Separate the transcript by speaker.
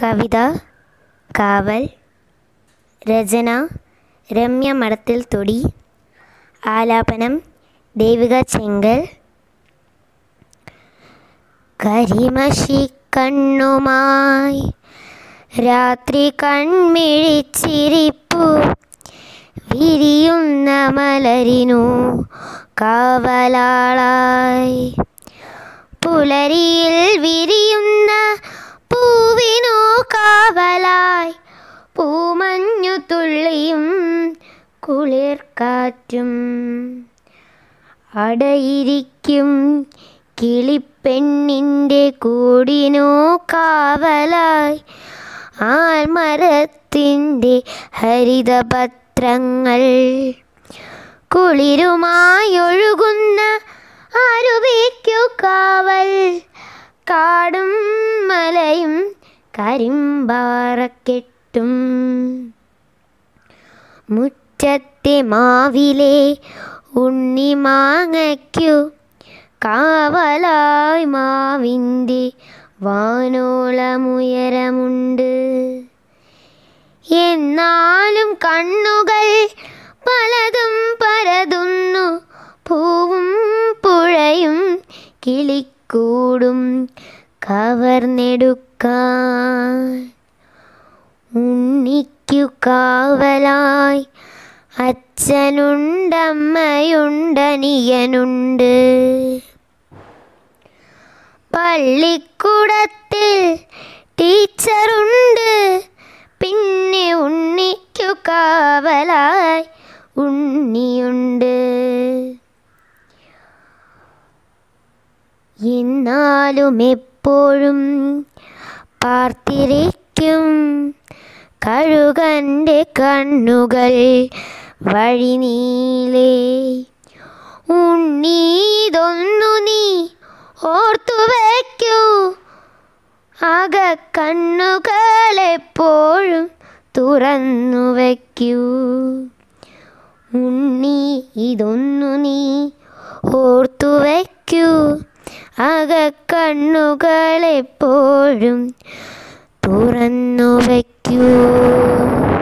Speaker 1: കവിത കാവൽ രചന രമ്യ മടത്തിൽ തൊടി ആലാപനം ദേവിക ചെങ്കൽ കരിമഷി കണ്ണുമായി രാത്രി കൺമിഴിച്ചിരിപ്പു വിരിയുന്ന മലരിനു കാവലാളായി പുലരിയിൽ വിരിയുന്ന പൂവിനു കാവലായി പൂമഞ്ഞു തുള്ളിയും കുളിർക്കാറ്റും അടയിരിക്കും കിളിപ്പെണ്ണിൻ്റെ കൂടിനു കാവലായി ആൽമരത്തിൻ്റെ ഹരിതപത്രങ്ങൾ കുളിരുമായൊഴുകുന്ന അരുവിക്കു കാവൽ കാടും മലയും കരിമ്പാറക്കെട്ടും മുറ്റത്തെ മാവിലെ ഉണ്ണിമാങ്ങയ്ക്കു കാവലായി മാവിൻ്റെ വാനോളമുയരമുണ്ട് എന്നാലും കണ്ണുകൾ പലതും പരതുന്നു പൂവും പുഴയും കിളിക്കൂടും കവർന്നെടുക്കാൻ ഉണ്ണിക്കു കാവലായി അച്ഛനുണ്ടമ്മയുണ്ടനിയനുണ്ട് പള്ളിക്കൂടത്തിൽ ടീച്ചറുണ്ട് പിന്നെ ഉണ്ണിക്കു കാവലായി ഉണ്ണിയുണ്ട് എന്നാലും എപ്പോഴും പാർത്തിരിക്കും കഴുകൻ്റെ കണ്ണുകൾ വഴിനീളേ ഉണ്ണീതൊന്നു നീ ഓർത്തു വയ്ക്കൂ അക കണ്ണുകളെപ്പോഴും തുറന്നു വയ്ക്കൂ ഉണ്ണി ഇതൊന്നു നീ ഓർത്തു വയ്ക്കൂ അക കണ്ണുകളെപ്പോഴും തുറന്നു വയ്ക്കൂ